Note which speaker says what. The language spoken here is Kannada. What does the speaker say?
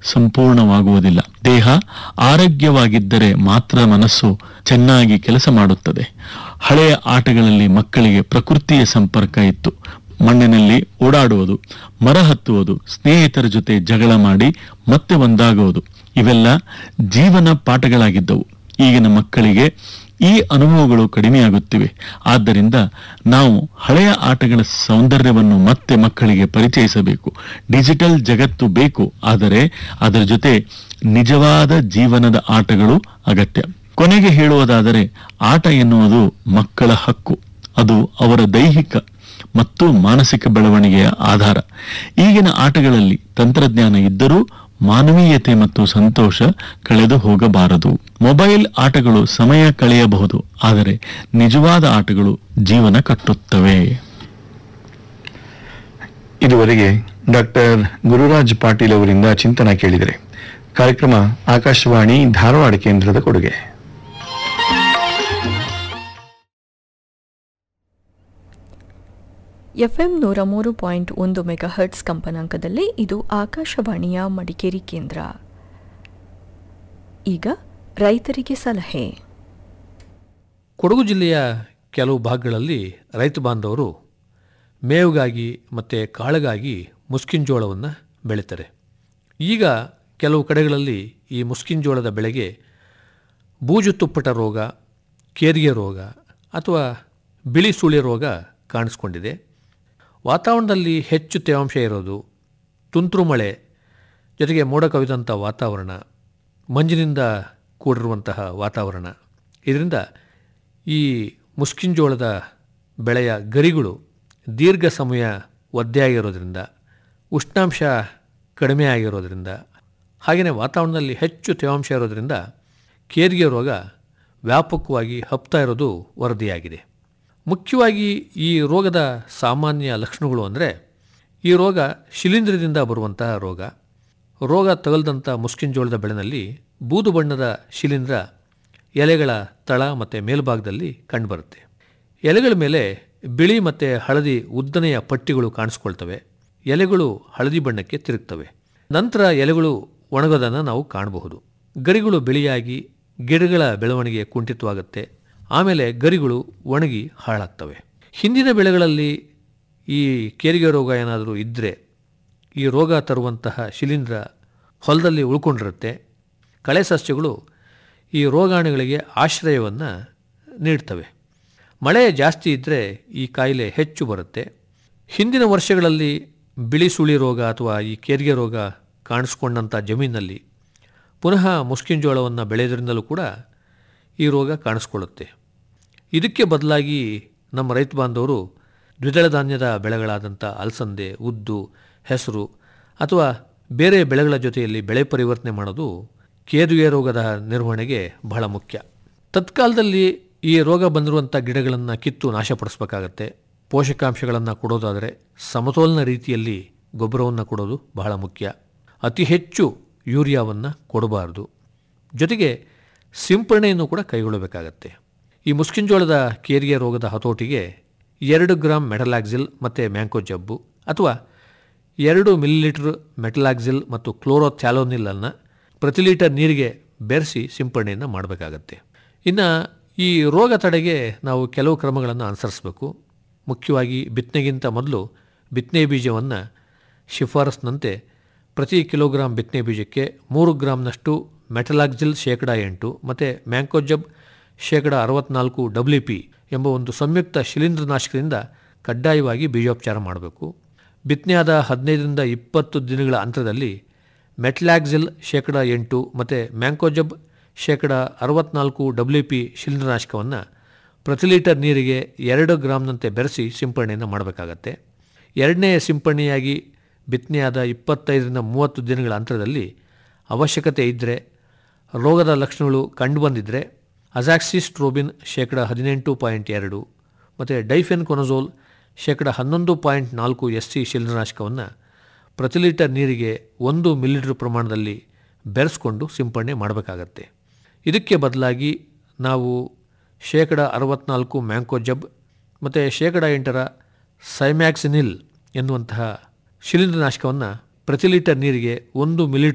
Speaker 1: ಸಂಪೂರ್ಣವಾಗುವುದಿಲ್ಲ ದೇಹ ಆರೋಗ್ಯವಾಗಿದ್ದರೆ ಮಾತ್ರ ಮನಸ್ಸು ಚೆನ್ನಾಗಿ ಕೆಲಸ ಮಾಡುತ್ತದೆ ಹಳೆಯ ಆಟಗಳಲ್ಲಿ ಮಕ್ಕಳಿಗೆ ಪ್ರಕೃತಿಯ ಸಂಪರ್ಕ ಇತ್ತು ಮಣ್ಣಿನಲ್ಲಿ ಓಡಾಡುವುದು ಮರ ಹತ್ತುವುದು ಸ್ನೇಹಿತರ ಜೊತೆ ಜಗಳ ಮಾಡಿ ಮತ್ತೆ ಒಂದಾಗುವುದು ಇವೆಲ್ಲ ಜೀವನ ಪಾಠಗಳಾಗಿದ್ದವು ಈಗಿನ ಮಕ್ಕಳಿಗೆ ಈ ಅನುಭವಗಳು ಕಡಿಮೆಯಾಗುತ್ತಿವೆ ಆದ್ದರಿಂದ ನಾವು ಹಳೆಯ ಆಟಗಳ ಸೌಂದರ್ಯವನ್ನು ಮತ್ತೆ ಮಕ್ಕಳಿಗೆ ಪರಿಚಯಿಸಬೇಕು ಡಿಜಿಟಲ್ ಜಗತ್ತು ಬೇಕು ಆದರೆ ಅದರ ಜೊತೆ ನಿಜವಾದ ಜೀವನದ ಆಟಗಳು ಅಗತ್ಯ ಕೊನೆಗೆ ಹೇಳುವುದಾದರೆ ಆಟ ಎನ್ನುವುದು ಮಕ್ಕಳ ಹಕ್ಕು ಅದು ಅವರ ದೈಹಿಕ ಮತ್ತು ಮಾನಸಿಕ ಬೆಳವಣಿಗೆಯ ಆಧಾರ ಈಗಿನ ಆಟಗಳಲ್ಲಿ ತಂತ್ರಜ್ಞಾನ ಇದ್ದರೂ ಮಾನವೀಯತೆ ಮತ್ತು ಸಂತೋಷ ಕಳೆದು ಹೋಗಬಾರದು ಮೊಬೈಲ್ ಆಟಗಳು ಸಮಯ ಕಳೆಯಬಹುದು ಆದರೆ ನಿಜವಾದ ಆಟಗಳು ಜೀವನ ಕಟ್ಟುತ್ತವೆ
Speaker 2: ಇದುವರೆಗೆ ಡಾಕ್ಟರ್ ಗುರುರಾಜ್ ಪಾಟೀಲ್ ಅವರಿಂದ ಚಿಂತನ ಕೇಳಿದರೆ ಕಾರ್ಯಕ್ರಮ ಆಕಾಶವಾಣಿ ಧಾರವಾಡ ಕೇಂದ್ರದ ಕೊಡುಗೆ
Speaker 3: ಎಫ್ಎಂ ನೂರ ಮೂರು ಪಾಯಿಂಟ್ ಒಂದು ಮೆಗಾ ಹರ್ಟ್ಸ್ ಕಂಪನಾಂಕದಲ್ಲಿ ಇದು ಆಕಾಶವಾಣಿಯ ಮಡಿಕೇರಿ ಕೇಂದ್ರ ಈಗ ರೈತರಿಗೆ ಸಲಹೆ
Speaker 4: ಕೊಡಗು ಜಿಲ್ಲೆಯ ಕೆಲವು ಭಾಗಗಳಲ್ಲಿ ರೈತ ಬಾಂಧವರು ಮೇವಿಗಾಗಿ ಮತ್ತು ಕಾಳಿಗಾಗಿ ಮುಸ್ಕಿನ ಜೋಳವನ್ನು ಬೆಳೀತಾರೆ ಈಗ ಕೆಲವು ಕಡೆಗಳಲ್ಲಿ ಈ ಮುಸ್ಕಿನ ಜೋಳದ ಬೆಳೆಗೆ ಬೂಜು ತುಪ್ಪಟ ರೋಗ ಕೇರಿಗೆ ರೋಗ ಅಥವಾ ಬಿಳಿ ಸುಳಿ ರೋಗ ಕಾಣಿಸ್ಕೊಂಡಿದೆ ವಾತಾವರಣದಲ್ಲಿ ಹೆಚ್ಚು ತೇವಾಂಶ ಇರೋದು ತುಂತುರು ಮಳೆ ಜೊತೆಗೆ ಮೋಡ ಕವಿದಂಥ ವಾತಾವರಣ ಮಂಜಿನಿಂದ ಕೂಡಿರುವಂತಹ ವಾತಾವರಣ ಇದರಿಂದ ಈ ಮುಸ್ಕಿನ ಜೋಳದ ಬೆಳೆಯ ಗರಿಗಳು ದೀರ್ಘ ಸಮಯ ಒದ್ದೆ ಆಗಿರೋದ್ರಿಂದ ಉಷ್ಣಾಂಶ ಕಡಿಮೆ ಆಗಿರೋದ್ರಿಂದ ಹಾಗೆಯೇ ವಾತಾವರಣದಲ್ಲಿ ಹೆಚ್ಚು ತೇವಾಂಶ ಇರೋದ್ರಿಂದ ಕೇರಿಗೆ ರೋಗ ವ್ಯಾಪಕವಾಗಿ ಹಬ್ತಾ ಇರೋದು ವರದಿಯಾಗಿದೆ ಮುಖ್ಯವಾಗಿ ಈ ರೋಗದ ಸಾಮಾನ್ಯ ಲಕ್ಷಣಗಳು ಅಂದರೆ ಈ ರೋಗ ಶಿಲೀಂಧ್ರದಿಂದ ಬರುವಂತಹ ರೋಗ ರೋಗ ತಗಲ್ದಂಥ ಮುಸ್ಕಿನ ಜೋಳದ ಬೆಳೆನಲ್ಲಿ ಬೂದು ಬಣ್ಣದ ಶಿಲೀಂಧ್ರ ಎಲೆಗಳ ತಳ ಮತ್ತು ಮೇಲ್ಭಾಗದಲ್ಲಿ ಕಂಡುಬರುತ್ತೆ ಎಲೆಗಳ ಮೇಲೆ ಬಿಳಿ ಮತ್ತು ಹಳದಿ ಉದ್ದನೆಯ ಪಟ್ಟಿಗಳು ಕಾಣಿಸ್ಕೊಳ್ತವೆ ಎಲೆಗಳು ಹಳದಿ ಬಣ್ಣಕ್ಕೆ ತಿರುಗ್ತವೆ ನಂತರ ಎಲೆಗಳು ಒಣಗೋದನ್ನು ನಾವು ಕಾಣಬಹುದು ಗರಿಗಳು ಬಿಳಿಯಾಗಿ ಗಿಡಗಳ ಬೆಳವಣಿಗೆ ಕುಂಠಿತವಾಗುತ್ತೆ ಆಮೇಲೆ ಗರಿಗಳು ಒಣಗಿ ಹಾಳಾಗ್ತವೆ ಹಿಂದಿನ ಬೆಳೆಗಳಲ್ಲಿ ಈ ಕೇರಿಗೆ ರೋಗ ಏನಾದರೂ ಇದ್ದರೆ ಈ ರೋಗ ತರುವಂತಹ ಶಿಲೀಂಧ್ರ ಹೊಲದಲ್ಲಿ ಉಳ್ಕೊಂಡಿರುತ್ತೆ ಕಳೆ ಸಸ್ಯಗಳು ಈ ರೋಗಾಣುಗಳಿಗೆ ಆಶ್ರಯವನ್ನು ನೀಡ್ತವೆ ಮಳೆ ಜಾಸ್ತಿ ಇದ್ದರೆ ಈ ಕಾಯಿಲೆ ಹೆಚ್ಚು ಬರುತ್ತೆ ಹಿಂದಿನ ವರ್ಷಗಳಲ್ಲಿ ಬಿಳಿ ಸುಳಿ ರೋಗ ಅಥವಾ ಈ ಕೇರಿಗೆ ರೋಗ ಕಾಣಿಸ್ಕೊಂಡಂಥ ಜಮೀನಲ್ಲಿ ಪುನಃ ಮುಸ್ಕಿನ ಜೋಳವನ್ನು ಬೆಳೆಯೋದ್ರಿಂದಲೂ ಕೂಡ ಈ ರೋಗ ಕಾಣಿಸ್ಕೊಳ್ಳುತ್ತೆ ಇದಕ್ಕೆ ಬದಲಾಗಿ ನಮ್ಮ ರೈತ ಬಾಂಧವರು ದ್ವಿದಳ ಧಾನ್ಯದ ಬೆಳೆಗಳಾದಂಥ ಅಲಸಂದೆ ಉದ್ದು ಹೆಸರು ಅಥವಾ ಬೇರೆ ಬೆಳೆಗಳ ಜೊತೆಯಲ್ಲಿ ಬೆಳೆ ಪರಿವರ್ತನೆ ಮಾಡೋದು ಕೇದುವೆ ರೋಗದ ನಿರ್ವಹಣೆಗೆ ಬಹಳ ಮುಖ್ಯ ತತ್ಕಾಲದಲ್ಲಿ ಈ ರೋಗ ಬಂದಿರುವಂಥ ಗಿಡಗಳನ್ನು ಕಿತ್ತು ನಾಶಪಡಿಸಬೇಕಾಗತ್ತೆ ಪೋಷಕಾಂಶಗಳನ್ನು ಕೊಡೋದಾದರೆ ಸಮತೋಲನ ರೀತಿಯಲ್ಲಿ ಗೊಬ್ಬರವನ್ನು ಕೊಡೋದು ಬಹಳ ಮುಖ್ಯ ಅತಿ ಹೆಚ್ಚು ಯೂರಿಯಾವನ್ನು ಕೊಡಬಾರ್ದು ಜೊತೆಗೆ ಸಿಂಪರಣೆಯನ್ನು ಕೂಡ ಕೈಗೊಳ್ಳಬೇಕಾಗತ್ತೆ ಈ ಮುಸ್ಕಿಂಜೋಳದ ಕೇರಿಗೆ ರೋಗದ ಹತೋಟಿಗೆ ಎರಡು ಗ್ರಾಂ ಮೆಟಲಾಕ್ಸಿಲ್ ಮತ್ತು ಮ್ಯಾಂಕೋ ಜಬ್ಬು ಅಥವಾ ಎರಡು ಮಿಲಿಲೀಟರ್ ಮೆಟಲಾಕ್ಸಿಲ್ ಮತ್ತು ಕ್ಲೋರೋಥ್ಯಾಲೋನಿಲನ್ನು ಪ್ರತಿ ಲೀಟರ್ ನೀರಿಗೆ ಬೆರೆಸಿ ಸಿಂಪರಣೆಯನ್ನು ಮಾಡಬೇಕಾಗತ್ತೆ ಇನ್ನು ಈ ರೋಗ ತಡೆಗೆ ನಾವು ಕೆಲವು ಕ್ರಮಗಳನ್ನು ಅನುಸರಿಸಬೇಕು ಮುಖ್ಯವಾಗಿ ಬಿತ್ತನೆಗಿಂತ ಮೊದಲು ಬಿತ್ತನೆ ಬೀಜವನ್ನು ಶಿಫಾರಸ್ನಂತೆ ಪ್ರತಿ ಕಿಲೋಗ್ರಾಂ ಬಿತ್ತನೆ ಬೀಜಕ್ಕೆ ಮೂರು ಗ್ರಾಮ್ನಷ್ಟು ಮೆಟಲಾಕ್ಸಿಲ್ ಶೇಕಡ ಎಂಟು ಮತ್ತು ಮ್ಯಾಂಕೋಜಬ್ ಶೇಕಡ ಅರವತ್ನಾಲ್ಕು ಡಬ್ಲ್ಯೂ ಪಿ ಎಂಬ ಒಂದು ಸಂಯುಕ್ತ ಶಿಲೀಂಧ್ರನಾಶಕದಿಂದ ಕಡ್ಡಾಯವಾಗಿ ಬೀಜೋಪಚಾರ ಮಾಡಬೇಕು ಬಿತ್ತನೆಯಾದ ಹದಿನೈದರಿಂದ ಇಪ್ಪತ್ತು ದಿನಗಳ ಅಂತರದಲ್ಲಿ ಮೆಟ್ಲಾಕ್ಸಿಲ್ ಶೇಕಡ ಎಂಟು ಮತ್ತು ಮ್ಯಾಂಕೋಜಬ್ ಶೇಕಡ ಅರವತ್ನಾಲ್ಕು ಡಬ್ಲ್ಯೂ ಪಿ ಶಿಲೀಂಧ್ರನಾಶಕವನ್ನು ಪ್ರತಿ ಲೀಟರ್ ನೀರಿಗೆ ಎರಡು ಗ್ರಾಮ್ನಂತೆ ಬೆರೆಸಿ ಸಿಂಪರಣೆಯನ್ನು ಮಾಡಬೇಕಾಗತ್ತೆ ಎರಡನೇ ಸಿಂಪರಣೆಯಾಗಿ ಬಿತ್ತನೆಯಾದ ಇಪ್ಪತ್ತೈದರಿಂದ ಮೂವತ್ತು ದಿನಗಳ ಅಂತರದಲ್ಲಿ ಅವಶ್ಯಕತೆ ಇದ್ದರೆ ರೋಗದ ಲಕ್ಷಣಗಳು ಕಂಡುಬಂದಿದ್ದರೆ ಅಜಾಕ್ಸಿಸ್ಟ್ರೋಬಿನ್ ಶೇಕಡ ಹದಿನೆಂಟು ಪಾಯಿಂಟ್ ಎರಡು ಮತ್ತು ಡೈಫೆನ್ ಕೊನಜೋಲ್ ಶೇಕಡ ಹನ್ನೊಂದು ಪಾಯಿಂಟ್ ನಾಲ್ಕು ಎಸ್ ಸಿ ಶಿಲೀಂಧ್ರನಾಶಕವನ್ನು ಪ್ರತಿ ಲೀಟರ್ ನೀರಿಗೆ ಒಂದು ಮಿಲಿಲೀಟರ್ ಪ್ರಮಾಣದಲ್ಲಿ ಬೆರೆಸ್ಕೊಂಡು ಸಿಂಪರಣೆ ಮಾಡಬೇಕಾಗತ್ತೆ ಇದಕ್ಕೆ ಬದಲಾಗಿ ನಾವು ಶೇಕಡ ಅರವತ್ನಾಲ್ಕು ಮ್ಯಾಂಕೋಜಬ್ ಮತ್ತು ಶೇಕಡ ಎಂಟರ ಸೈಮ್ಯಾಕ್ಸಿನಿಲ್ ಎನ್ನುವಂತಹ ಶಿಲೀಂಧ್ರನಾಶಕವನ್ನು ಪ್ರತಿ ಲೀಟರ್ ನೀರಿಗೆ ಒಂದು ಮಿಲಿಲೀಟರ್